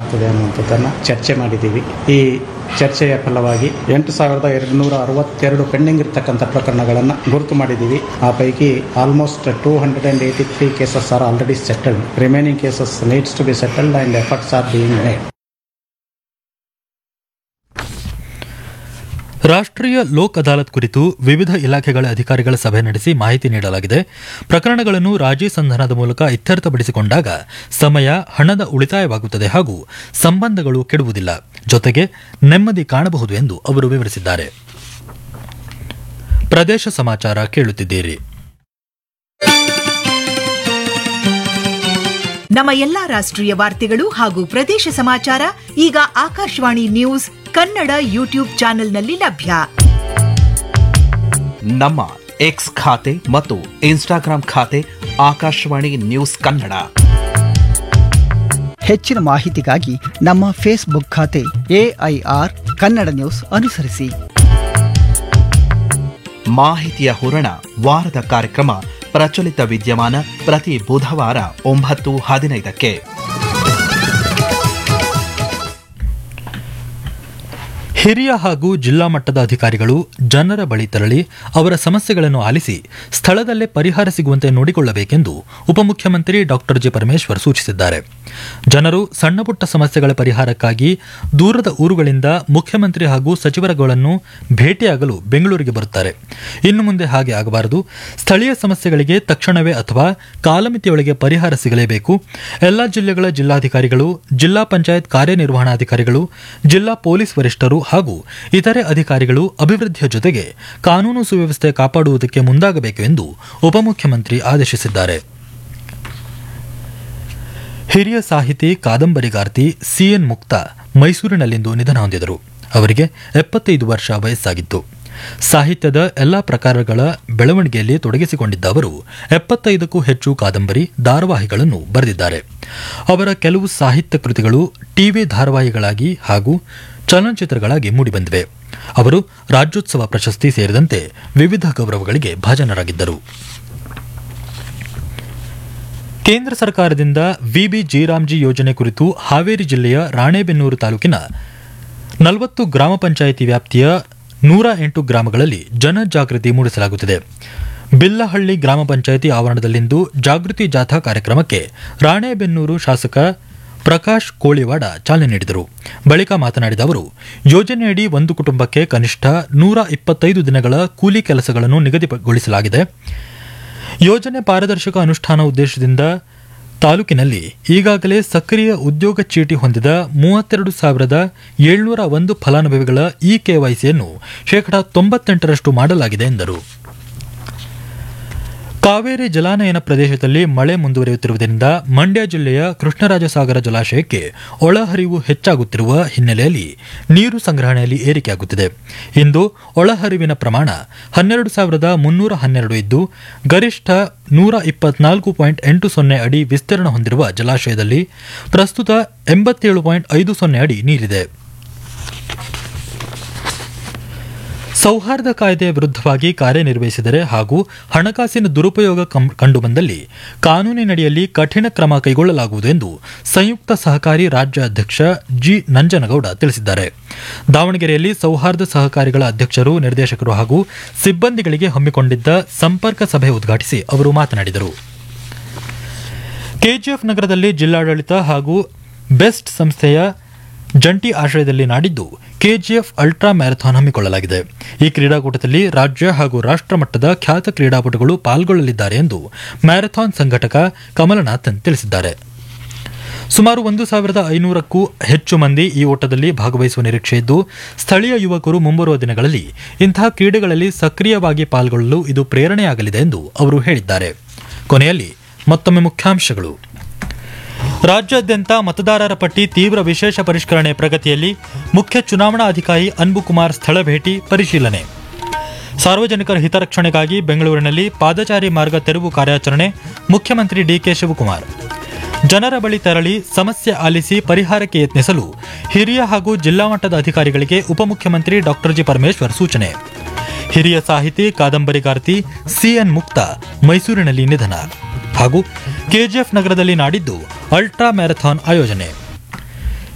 ಆಗ್ತದೆ ಅನ್ನುವಂಥದ್ದನ್ನು ಚರ್ಚೆ ಮಾಡಿದ್ದೀವಿ ಈ ಚರ್ಚೆಯ ಫಲವಾಗಿ ಎಂಟು ಸಾವಿರದ ಎರಡು ನೂರ ಅರವತ್ತೆರಡು ಪೆಂಡಿಂಗ್ ಇರ್ತಕ್ಕಂಥ ಪ್ರಕರಣಗಳನ್ನು ಗುರುತು ಮಾಡಿದ್ದೀವಿ ಆ ಪೈಕಿ almost two hundred and eighty three cases are already settled remaining cases needs to be settled and efforts are being made ರಾಷ್ಟ್ರೀಯ ಲೋಕ್ ಅದಾಲತ್ ಕುರಿತು ವಿವಿಧ ಇಲಾಖೆಗಳ ಅಧಿಕಾರಿಗಳ ಸಭೆ ನಡೆಸಿ ಮಾಹಿತಿ ನೀಡಲಾಗಿದೆ ಪ್ರಕರಣಗಳನ್ನು ರಾಜಿ ಸಂಧಾನದ ಮೂಲಕ ಇತ್ಯರ್ಥಪಡಿಸಿಕೊಂಡಾಗ ಸಮಯ ಹಣದ ಉಳಿತಾಯವಾಗುತ್ತದೆ ಹಾಗೂ ಸಂಬಂಧಗಳು ಕೆಡುವುದಿಲ್ಲ ಜೊತೆಗೆ ನೆಮ್ಮದಿ ಕಾಣಬಹುದು ಎಂದು ಅವರು ವಿವರಿಸಿದ್ದಾರೆ ಪ್ರದೇಶ ಸಮಾಚಾರ ಕೇಳುತ್ತಿದ್ದೀರಿ ನಮ್ಮ ಎಲ್ಲಾ ರಾಷ್ಟ್ರೀಯ ವಾರ್ತೆಗಳು ಹಾಗೂ ಪ್ರದೇಶ ಸಮಾಚಾರ ಈಗ ಆಕಾಶವಾಣಿ ನ್ಯೂಸ್ ಕನ್ನಡ ಯೂಟ್ಯೂಬ್ ಚಾನೆಲ್ನಲ್ಲಿ ಲಭ್ಯ ನಮ್ಮ ಎಕ್ಸ್ ಖಾತೆ ಮತ್ತು ಇನ್ಸ್ಟಾಗ್ರಾಂ ಖಾತೆ ಆಕಾಶವಾಣಿ ನ್ಯೂಸ್ ಕನ್ನಡ ಹೆಚ್ಚಿನ ಮಾಹಿತಿಗಾಗಿ ನಮ್ಮ ಫೇಸ್ಬುಕ್ ಖಾತೆ ಎಐಆರ್ ಕನ್ನಡ ನ್ಯೂಸ್ ಅನುಸರಿಸಿ ಮಾಹಿತಿಯ ಹೂರಣ ವಾರದ ಕಾರ್ಯಕ್ರಮ ಪ್ರಚಲಿತ ವಿದ್ಯಮಾನ ಪ್ರತಿ ಬುಧವಾರ ಒಂಬತ್ತು ಹದಿನೈದಕ್ಕೆ ಹಿರಿಯ ಹಾಗೂ ಜಿಲ್ಲಾ ಮಟ್ಟದ ಅಧಿಕಾರಿಗಳು ಜನರ ಬಳಿ ತೆರಳಿ ಅವರ ಸಮಸ್ಯೆಗಳನ್ನು ಆಲಿಸಿ ಸ್ಥಳದಲ್ಲೇ ಪರಿಹಾರ ಸಿಗುವಂತೆ ನೋಡಿಕೊಳ್ಳಬೇಕೆಂದು ಉಪಮುಖ್ಯಮಂತ್ರಿ ಡಾಕ್ಟರ್ ಜಿ ಪರಮೇಶ್ವರ್ ಸೂಚಿಸಿದ್ದಾರೆ ಜನರು ಸಣ್ಣಪುಟ್ಟ ಸಮಸ್ಯೆಗಳ ಪರಿಹಾರಕ್ಕಾಗಿ ದೂರದ ಊರುಗಳಿಂದ ಮುಖ್ಯಮಂತ್ರಿ ಹಾಗೂ ಸಚಿವರುಗಳನ್ನು ಭೇಟಿಯಾಗಲು ಬೆಂಗಳೂರಿಗೆ ಬರುತ್ತಾರೆ ಇನ್ನು ಮುಂದೆ ಹಾಗೆ ಆಗಬಾರದು ಸ್ಥಳೀಯ ಸಮಸ್ಯೆಗಳಿಗೆ ತಕ್ಷಣವೇ ಅಥವಾ ಕಾಲಮಿತಿಯೊಳಗೆ ಪರಿಹಾರ ಸಿಗಲೇಬೇಕು ಎಲ್ಲ ಜಿಲ್ಲೆಗಳ ಜಿಲ್ಲಾಧಿಕಾರಿಗಳು ಜಿಲ್ಲಾ ಪಂಚಾಯತ್ ಕಾರ್ಯನಿರ್ವಹಣಾಧಿಕಾರಿಗಳು ಜಿಲ್ಲಾ ಪೊಲೀಸ್ ವರಿಷ್ಠರು ಹಾಗೂ ಇತರೆ ಅಧಿಕಾರಿಗಳು ಅಭಿವೃದ್ಧಿಯ ಜೊತೆಗೆ ಕಾನೂನು ಸುವ್ಯವಸ್ಥೆ ಕಾಪಾಡುವುದಕ್ಕೆ ಮುಂದಾಗಬೇಕು ಎಂದು ಉಪಮುಖ್ಯಮಂತ್ರಿ ಆದೇಶಿಸಿದ್ದಾರೆ ಹಿರಿಯ ಸಾಹಿತಿ ಕಾದಂಬರಿಗಾರ್ತಿ ಸಿಎನ್ ಮುಕ್ತ ಮೈಸೂರಿನಲ್ಲಿಂದು ನಿಧನ ಹೊಂದಿದರು ಅವರಿಗೆ ಎಪ್ಪತ್ತೈದು ವರ್ಷ ವಯಸ್ಸಾಗಿತ್ತು ಸಾಹಿತ್ಯದ ಎಲ್ಲಾ ಪ್ರಕಾರಗಳ ಬೆಳವಣಿಗೆಯಲ್ಲಿ ತೊಡಗಿಸಿಕೊಂಡಿದ್ದ ಅವರು ಎಪ್ಪತ್ತೈದಕ್ಕೂ ಹೆಚ್ಚು ಕಾದಂಬರಿ ಧಾರಾವಾಹಿಗಳನ್ನು ಬರೆದಿದ್ದಾರೆ ಅವರ ಕೆಲವು ಸಾಹಿತ್ಯ ಕೃತಿಗಳು ಟಿವಿ ಧಾರಾವಾಹಿಗಳಾಗಿ ಹಾಗೂ ಚಲನಚಿತ್ರಗಳಾಗಿ ಮೂಡಿಬಂದಿವೆ ಅವರು ರಾಜ್ಯೋತ್ಸವ ಪ್ರಶಸ್ತಿ ಸೇರಿದಂತೆ ವಿವಿಧ ಗೌರವಗಳಿಗೆ ಭಾಜನರಾಗಿದ್ದರು ಕೇಂದ್ರ ಸರ್ಕಾರದಿಂದ ವಿಬಿ ಜೀರಾಮ್ಜಿ ಯೋಜನೆ ಕುರಿತು ಹಾವೇರಿ ಜಿಲ್ಲೆಯ ರಾಣೇಬೆನ್ನೂರು ತಾಲೂಕಿನ ನಲವತ್ತು ಗ್ರಾಮ ಪಂಚಾಯಿತಿ ವ್ಯಾಪ್ತಿಯ ನೂರ ಎಂಟು ಗ್ರಾಮಗಳಲ್ಲಿ ಜನಜಾಗೃತಿ ಮೂಡಿಸಲಾಗುತ್ತಿದೆ ಬಿಲ್ಲಹಳ್ಳಿ ಗ್ರಾಮ ಪಂಚಾಯಿತಿ ಆವರಣದಲ್ಲಿಂದು ಜಾಗೃತಿ ಜಾಥಾ ಕಾರ್ಯಕ್ರಮಕ್ಕೆ ರಾಣೇಬೆನ್ನೂರು ಶಾಸಕ ಪ್ರಕಾಶ್ ಕೋಳಿವಾಡ ಚಾಲನೆ ನೀಡಿದರು ಬಳಿಕ ಮಾತನಾಡಿದ ಅವರು ಯೋಜನೆಯಡಿ ಒಂದು ಕುಟುಂಬಕ್ಕೆ ಕನಿಷ್ಠ ನೂರ ಇಪ್ಪತ್ತೈದು ದಿನಗಳ ಕೂಲಿ ಕೆಲಸಗಳನ್ನು ನಿಗದಿಗೊಳಿಸಲಾಗಿದೆ ಯೋಜನೆ ಪಾರದರ್ಶಕ ಅನುಷ್ಠಾನ ಉದ್ದೇಶದಿಂದ ತಾಲೂಕಿನಲ್ಲಿ ಈಗಾಗಲೇ ಸಕ್ರಿಯ ಉದ್ಯೋಗ ಚೀಟಿ ಹೊಂದಿದ ಮೂವತ್ತೆರಡು ಸಾವಿರದ ಏಳ್ನೂರ ಒಂದು ಫಲಾನುಭವಿಗಳ ಇ ಕೆವೈಸಿಯನ್ನು ಶೇಕಡಾ ತೊಂಬತ್ತೆಂಟರಷ್ಟು ಮಾಡಲಾಗಿದೆ ಎಂದರು ಕಾವೇರಿ ಜಲಾನಯನ ಪ್ರದೇಶದಲ್ಲಿ ಮಳೆ ಮುಂದುವರಿಯುತ್ತಿರುವುದರಿಂದ ಮಂಡ್ಯ ಜಿಲ್ಲೆಯ ಕೃಷ್ಣರಾಜಸಾಗರ ಜಲಾಶಯಕ್ಕೆ ಒಳಹರಿವು ಹೆಚ್ಚಾಗುತ್ತಿರುವ ಹಿನ್ನೆಲೆಯಲ್ಲಿ ನೀರು ಸಂಗ್ರಹಣೆಯಲ್ಲಿ ಏರಿಕೆಯಾಗುತ್ತಿದೆ ಇಂದು ಒಳಹರಿವಿನ ಪ್ರಮಾಣ ಹನ್ನೆರಡು ಸಾವಿರದ ಮುನ್ನೂರ ಹನ್ನೆರಡು ಇದ್ದು ಗರಿಷ್ಠ ನೂರ ಇಪ್ಪತ್ನಾಲ್ಕು ಪಾಯಿಂಟ್ ಎಂಟು ಸೊನ್ನೆ ಅಡಿ ವಿಸ್ತೀರ್ಣ ಹೊಂದಿರುವ ಜಲಾಶಯದಲ್ಲಿ ಪ್ರಸ್ತುತ ಎಂಬತ್ತೇಳು ಪಾಯಿಂಟ್ ಐದು ಸೊನ್ನೆ ಅಡಿ ನೀರಿದೆ ಸೌಹಾರ್ದ ಕಾಯ್ದೆಯ ವಿರುದ್ಧವಾಗಿ ಕಾರ್ಯನಿರ್ವಹಿಸಿದರೆ ಹಾಗೂ ಹಣಕಾಸಿನ ದುರುಪಯೋಗ ಕಂ- ಕಂಡುಬಂದಲ್ಲಿ ಕಾನೂನಿನಡಿಯಲ್ಲಿ ಕಠಿಣ ಕ್ರಮ ಕೈಗೊಳ್ಳಲಾಗುವುದು ಎಂದು ಸಂಯುಕ್ತ ಸಹಕಾರಿ ರಾಜ್ಯ ಅಧ್ಯಕ್ಷ ಜಿ ನಂಜನಗೌಡ ತಿಳಿಸಿದ್ದಾರೆ ದಾವಣಗೆರೆಯಲ್ಲಿ ಸೌಹಾರ್ದ ಸಹಕಾರಿಗಳ ಅಧ್ಯಕ್ಷರು ನಿರ್ದೇಶಕರು ಹಾಗೂ ಸಿಬ್ಬಂದಿಗಳಿಗೆ ಹಮ್ಮಿಕೊಂಡಿದ್ದ ಸಂಪರ್ಕ ಸಭೆ ಉದ್ಘಾಟಿಸಿ ಅವರು ಮಾತನಾಡಿದರು ಕೆಜಿಎಫ್ ನಗರದಲ್ಲಿ ಜಿಲ್ಲಾಡಳಿತ ಹಾಗೂ ಬೆಸ್ಟ್ ಸಂಸ್ಥೆಯ ಜಂಟಿ ಆಶ್ರಯದಲ್ಲಿ ನಾಡಿದ್ದು ಕೆಜಿಎಫ್ ಅಲ್ಟ್ರಾ ಮ್ಯಾರಥಾನ್ ಹಮ್ಮಿಕೊಳ್ಳಲಾಗಿದೆ ಈ ಕ್ರೀಡಾಕೂಟದಲ್ಲಿ ರಾಜ್ಯ ಹಾಗೂ ರಾಷ್ಟ್ರ ಮಟ್ಟದ ಖ್ಯಾತ ಕ್ರೀಡಾಪಟುಗಳು ಪಾಲ್ಗೊಳ್ಳಲಿದ್ದಾರೆ ಎಂದು ಮ್ಯಾರಥಾನ್ ಸಂಘಟಕ ಕಮಲನಾಥನ್ ತಿಳಿಸಿದ್ದಾರೆ ಸುಮಾರು ಒಂದು ಸಾವಿರದ ಐನೂರಕ್ಕೂ ಹೆಚ್ಚು ಮಂದಿ ಈ ಓಟದಲ್ಲಿ ಭಾಗವಹಿಸುವ ನಿರೀಕ್ಷೆ ಇದ್ದು ಸ್ಥಳೀಯ ಯುವಕರು ಮುಂಬರುವ ದಿನಗಳಲ್ಲಿ ಇಂತಹ ಕ್ರೀಡೆಗಳಲ್ಲಿ ಸಕ್ರಿಯವಾಗಿ ಪಾಲ್ಗೊಳ್ಳಲು ಇದು ಪ್ರೇರಣೆಯಾಗಲಿದೆ ಎಂದು ಅವರು ಹೇಳಿದ್ದಾರೆ ಕೊನೆಯಲ್ಲಿ ಮತ್ತೊಮ್ಮೆ ಮುಖ್ಯಾಂಶಗಳು ರಾಜ್ಯಾದ್ಯಂತ ಮತದಾರರ ಪಟ್ಟಿ ತೀವ್ರ ವಿಶೇಷ ಪರಿಷ್ಕರಣೆ ಪ್ರಗತಿಯಲ್ಲಿ ಮುಖ್ಯ ಚುನಾವಣಾ ಅಧಿಕಾರಿ ಅನ್ಬು ಕುಮಾರ್ ಸ್ಥಳ ಭೇಟಿ ಪರಿಶೀಲನೆ ಸಾರ್ವಜನಿಕರ ಹಿತರಕ್ಷಣೆಗಾಗಿ ಬೆಂಗಳೂರಿನಲ್ಲಿ ಪಾದಚಾರಿ ಮಾರ್ಗ ತೆರವು ಕಾರ್ಯಾಚರಣೆ ಮುಖ್ಯಮಂತ್ರಿ ಡಿಕೆ ಶಿವಕುಮಾರ್ ಜನರ ಬಳಿ ತೆರಳಿ ಸಮಸ್ಯೆ ಆಲಿಸಿ ಪರಿಹಾರಕ್ಕೆ ಯತ್ನಿಸಲು ಹಿರಿಯ ಹಾಗೂ ಜಿಲ್ಲಾ ಮಟ್ಟದ ಅಧಿಕಾರಿಗಳಿಗೆ ಉಪಮುಖ್ಯಮಂತ್ರಿ ಡಾಕ್ಟರ್ ಜಿ ಪರಮೇಶ್ವರ್ ಸೂಚನೆ ಹಿರಿಯ ಸಾಹಿತಿ ಕಾದಂಬರಿಗಾರ್ತಿ ಸಿಎನ್ ಮುಕ್ತ ಮೈಸೂರಿನಲ್ಲಿ ನಿಧನ ಹಾಗೂ ಕೆಜಿಎಫ್ ನಗರದಲ್ಲಿ ನಾಡಿದ್ದು ಅಲ್ಟ್ರಾ ಮ್ಯಾರಥಾನ್ ಆಯೋಜನೆ